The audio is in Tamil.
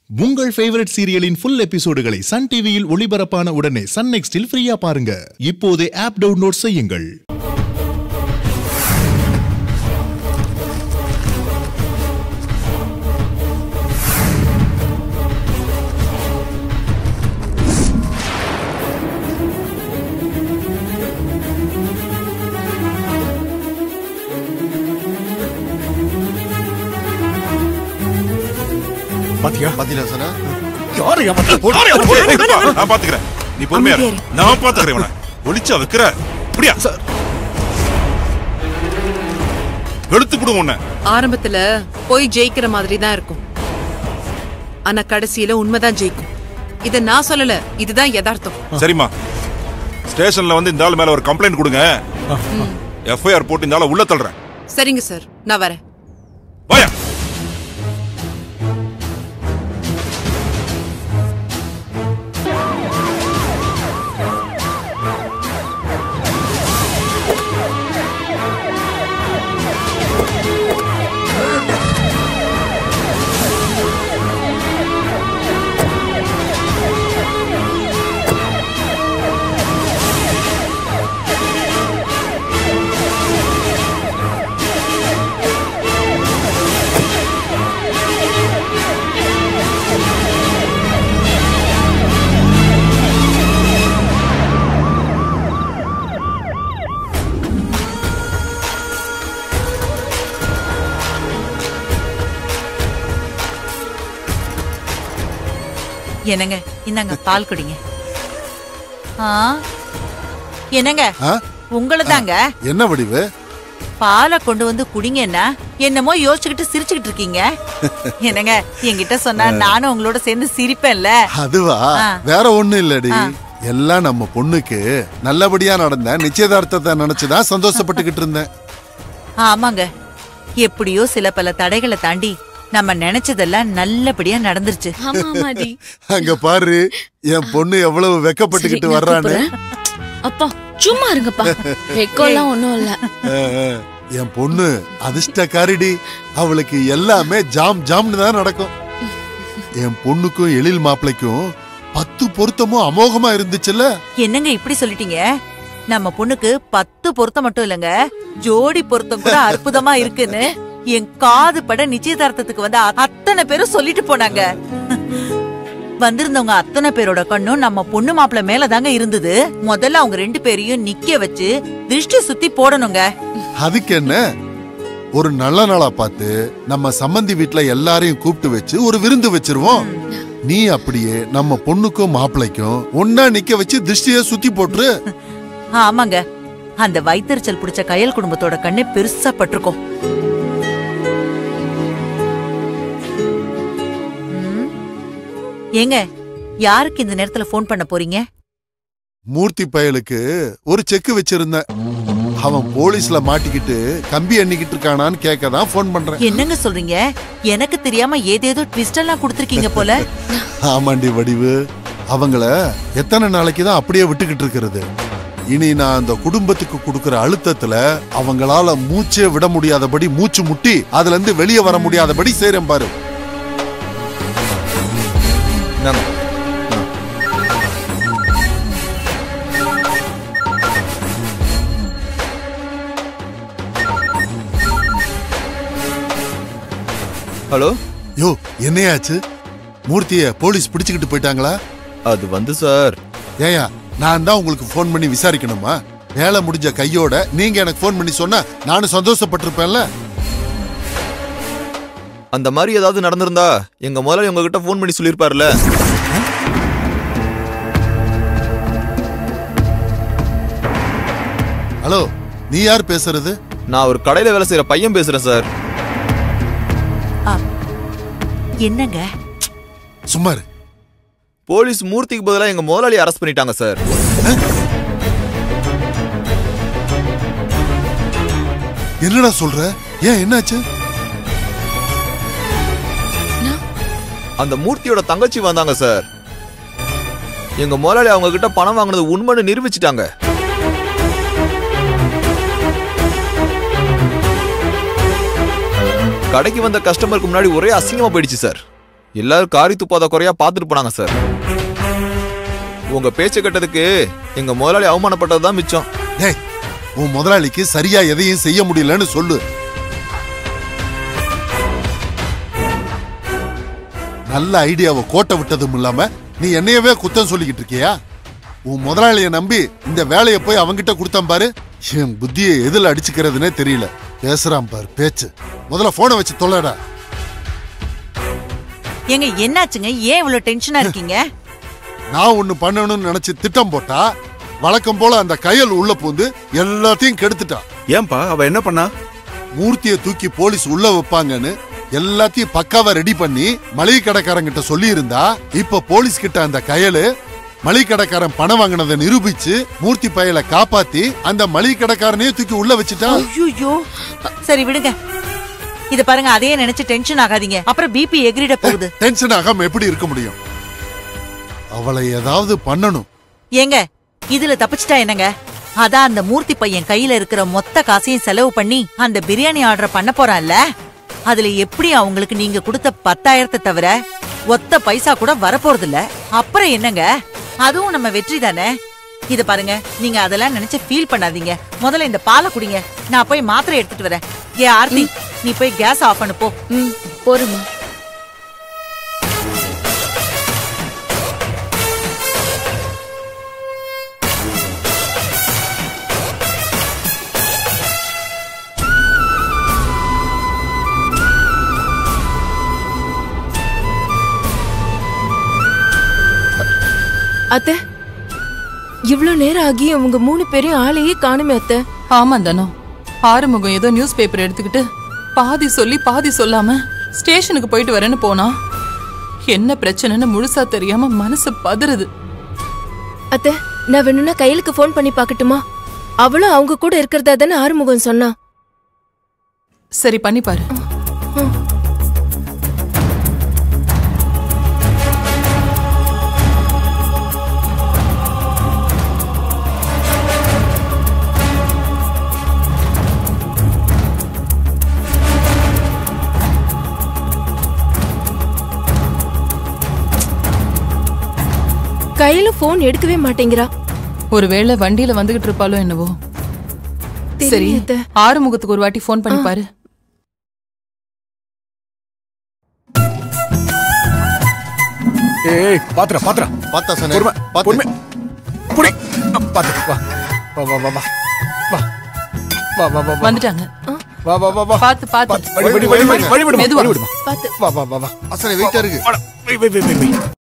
உங்கள் ஃபேவரட் சீரியலின் ஃபுல் எபிசோடுகளை சன் டிவியில் ஒளிபரப்பான உடனே சன் நெக்ஸ்டில் ஃப்ரீயா பாருங்க இப்போதே ஆப் டவுன்லோட் செய்யுங்கள் பாத்தியா பாத்தீங்களா சார் யாரு ஏமாத்த போடு, போடு, போடு, பா. நான் பாத்துக்கிறேன் நீ பொறுமையா இரு. அமைதியா நான் பாத்துக்கிறேன் இவனை ஒளிச்சா வைக்கிற அப்படியா சார் எடுத்து விடுவோம் உன்னை ஆரம்பத்துல போய் ஜெயிக்கிற மாதிரி தான் இருக்கும் ஆனா கடைசியில உண்மைதான் ஜெயிக்கும் இத நான் சொல்லல இதுதான் யதார்த்தம் சரிம்மா ஸ்டேஷன்ல வந்து இந்த ஆள் மேல ஒரு கம்ப்ளைண்ட் கொடுங்க எஃப்ஐஆர் போட்டு இந்த ஆளை உள்ள தள்ளுறேன் சரிங்க சார் நான் வரேன் வாயா என்னங்க இந்தாங்க பால் குடிங்க ஆ என்னங்க ஆ? உங்களை தாங்க என்ன வடிவு பாலை கொண்டு வந்து குடிங்கன்னா என்னமோ யோசிச்சுக்கிட்டு சிரிச்சுக்கிட்டு இருக்கீங்க என்னங்க என்கிட்ட சொன்னா நானும் உங்களோட சேர்ந்து சிரிப்பேன்ல அதுவா ஆ. வேற ஒண்ணும் இல்லடி எல்லாம் நம்ம பொண்ணுக்கு நல்லபடியா நடந்த நிச்சயதார்த்தத்தை நினைச்சுதான் சந்தோஷப்பட்டுக்கிட்டு இருந்தேன் ஆமாங்க எப்படியோ சில பல தடைகளை தாண்டி நம்ம நினைச்சதெல்லாம் நல்லபடியா நடந்துருச்சு ஆமா ஆமாடி அங்க பாரு என் பொண்ணு எவ்வளவு வெக்கப்பட்டுக்கிட்டு சரி, நான் வர்றான்னு கூப்பிடுறேன். அப்பா சும்மா இருங்கப்பா வெக்கம்லாம் ஒண்ணும் இல்ல ஆ, ஆ. என் பொண்ணு அதிர்ஷ்டக்காரிடி அவளுக்கு எல்லாமே ஜாம் ஜாம்னு தான் நடக்கும் என் பொண்ணுக்கும் எழில் மாப்பிளைக்கும் பத்து பொருத்தமும் அமோகமா இருந்துச்சுல்ல என்னங்க இப்படி சொல்லிட்டீங்க நம்ம பொண்ணுக்கு பத்து பொருத்தம் மட்டும் இல்லங்க ஜோடி பொருத்தம் கூட அற்புதமா இருக்குன்னு என் காது பட நிச்சயதார்த்தத்துக்கு வந்த அ- அத்தனை பேரும் சொல்லிட்டு போனாங்க வந்திருந்தவங்க அத்தனை பேரோட கண்ணும் நம்ம பொண்ணு மாப்பிள்ள மேல தாங்க இருந்தது முதல்ல அவங்க ரெண்டு பேரையும் நிக்க வச்சு திருஷ்டி சுத்தி போடணுங்க அதுக்கு என்ன ஒரு நல்ல நாளா பார்த்து நம்ம சம்மந்தி வீட்ல எல்லாரையும் கூப்பிட்டு வச்சு ஒரு விருந்து வச்சிருவோம் நீ அப்படியே நம்ம பொண்ணுக்கும் மாப்பிளைக்கும் ஒன்னா நிக்க வச்சு திருஷ்டிய சுத்தி போட்டுரு ஆமாங்க அந்த வைத்தறிச்சல் பிடிச்ச கயல் குடும்பத்தோட கண்ணே பெருசா பட்டிருக்கும் ம். ஏங்க யாருக்கு இந்த நேரத்துல ஃபோன் பண்ண போறீங்க மூர்த்தி பயலுக்கு ஒரு செக் வச்சிருந்தேன் அவன் போலீஸ்ல மாட்டிக்கிட்டு கம்பி எண்ணிக்கிட்டு இருக்கானான்னு கேட்க தான் ஃபோன் பண்றேன் என்னங்க சொல்றீங்க எனக்கு தெரியாம ஏதேதோ ட்விஸ்ட் எல்லாம் கொடுத்திருக்கீங்க போல ஆமாண்டி வடிவு அவங்கள எத்தனை நாளைக்கு தான் அப்படியே விட்டுக்கிட்டு இருக்கிறது இனி நான் அந்த குடும்பத்துக்கு கொடுக்கிற அழுத்தத்துல அவங்களால மூச்சே விட முடியாதபடி மூச்சு முட்டி அதுல இருந்து வெளியே வர முடியாதபடி செய்றேன் பாரு ஹலோ யோ என்னையாச்சு மூர்த்திய போலீஸ் பிடிச்சுக்கிட்டு போயிட்டாங்களா அது வந்து சார் ஏயா நான் தான் உங்களுக்கு ஃபோன் பண்ணி விசாரிக்கணுமா வேலை முடிஞ்ச கையோட நீங்க எனக்கு ஃபோன் பண்ணி சொன்னா நானும் சந்தோஷப்பட்டிருப்பேன்ல அந்த மாதிரி ஏதாவது நடந்திருந்தா எங்க முதலாளி உங்ககிட்ட ஃபோன் பண்ணி சொல்லியிருப்பார்ல ஹலோ நீ யார் பேசுறது நான் ஒரு கடையில வேலை செய்யற பையன் பேசுறேன் சார் என்னங்க சும்மா இரு. போலீஸ் மூர்த்திக்கு பதிலா எங்க முதலாளி அரெஸ்ட் பண்ணிட்டாங்க சார் என்னடா சொல்ற ஏன் என்னாச்சு அந்த மூர்த்தியோட தங்கச்சி வந்தாங்க சார் எங்க முதலாளி அவங்க கிட்ட பணம் வாங்கினது உண்மைன்னு நிரூபிச்சிட்டாங்க கடைக்கு வந்த கஸ்டமருக்கு முன்னாடி ஒரே அசிங்கமா போயிடுச்சு சார் எல்லாரும் காரி துப்பாத குறையா பார்த்துட்டு போனாங்க சார் உங்க பேச்ச கேட்டதுக்கு எங்க முதலாளி அவமானப்பட்டதுதான் மிச்சம் டேய் உன் முதலாளிக்கு சரியா எதையும் செய்ய முடியலன்னு சொல்லு நல்ல ஐடியாவை கோட்டை விட்டதும் இல்லாம நீ என்னையவே குத்தம் சொல்லிக்கிட்டு இருக்கியா உன் முதலாளிய நம்பி இந்த வேலையை போய் அவங்கிட்ட கொடுத்தேன் பாரு என் புத்தியை எதுல அடிச்சுக்கிறதுனே தெரியல பேசுறான் பாரு பேச்சு முதல்ல போனை வச்சு தொலைடா ஏங்க என்னாச்சுங்க ஏன் இவ்வளவு டென்ஷனா இருக்கீங்க நான் ஒண்ணு பண்ணணும்னு நினைச்சு திட்டம் போட்டா வழக்கம் போல அந்த கையல் உள்ள பூந்து எல்லாத்தையும் கெடுத்துட்டான் ஏன்பா அவ என்ன பண்ணா மூர்த்தியை தூக்கி போலீஸ் உள்ள வைப்பாங்கன்னு எல்லாத்தையும் பக்காவா ரெடி பண்ணி மளிகை கடைக்காரங்கிட்ட சொல்லி இருந்தா இப்ப போலீஸ் கிட்ட அந்த கையலு மளிகை கடைக்காரன் பணம் வாங்கினதை நிரூபிச்சு மூர்த்தி பயலை காப்பாத்தி அந்த மளிகை கடைக்காரனையே தூக்கி உள்ள வச்சுட்டான் ஐயோ சரி விடுங்க இத பாருங்க அதையே நினைச்சு டென்ஷன் ஆகாதீங்க அப்புறம் பிபி எகிரிட போகுது டென்ஷன் ஆகாம எப்படி இருக்க முடியும் அவளை ஏதாவது பண்ணணும் ஏங்க இதுல தப்பிச்சிட்டா என்னங்க அதான் அந்த மூர்த்தி பையன் கையில இருக்கிற மொத்த காசையும் செலவு பண்ணி அந்த பிரியாணி ஆர்டர் பண்ண போறான்ல அதுல எப்படி அவங்களுக்கு நீங்க கொடுத்த பத்தாயிரத்தை தவிர ஒத்த பைசா கூட வரப்போறது இல்ல அப்புறம் என்னங்க அதுவும் நம்ம வெற்றி தானே இத பாருங்க நீங்க அதெல்லாம் நினைச்சு ஃபீல் பண்ணாதீங்க முதல்ல இந்த பாலை குடிங்க நான் போய் மாத்திரை எடுத்துட்டு வரேன் ஏ ஆர்த்தி நீ போய் கேஸ் ஆஃப் பண்ணு போ ம் போறேம்மா அத்தை இவ்ளோ நேரம் ஆகி உங்க மூணு பேரையும் ஆளையே காணுமே அத்தை ஆமா தானோ ஆறுமுகம் ஏதோ நியூஸ் பேப்பர் எடுத்துக்கிட்டு பாதி சொல்லி பாதி சொல்லாம ஸ்டேஷனுக்கு போயிட்டு வரேன்னு போனா என்ன பிரச்சனைன்னு முழுசா தெரியாம மனசு பதறுது அத்தை நான் வேணும்னா கையிலுக்கு ஃபோன் பண்ணி பார்க்கட்டுமா அவளும் அவங்க கூட இருக்கிறதா தானே ஆறுமுகம் சொன்னா சரி பண்ணி பாரு கையில ஃபோன் எடுக்கவே மாட்டேங்கிறா ஒருவேளை வண்டியில வந்துகிட்டு இருப்பாளோ என்னவோ சரி தெரியல அத்தை. ஆறுமுகத்துக்கு ஒரு வாட்டி ஃபோன் பண்ணி பாரு ஏய் பாத்துறா பாத்துறா பார்த்தா சனே பொறுமை பார்த்து. பொறுமை புடி பாத்து வா வா வா வா வா வா வா வா வா வா வந்துட்டாங்க வா வா வா வா பாத்து பாத்து வழி வழி வழி வழி வழி விடுமா மெதுவா. வழி விடுமா பாத்து வா வா வா வா அசனே வெயிட்டா இருக்கு வாடா, வை வை வை வை வை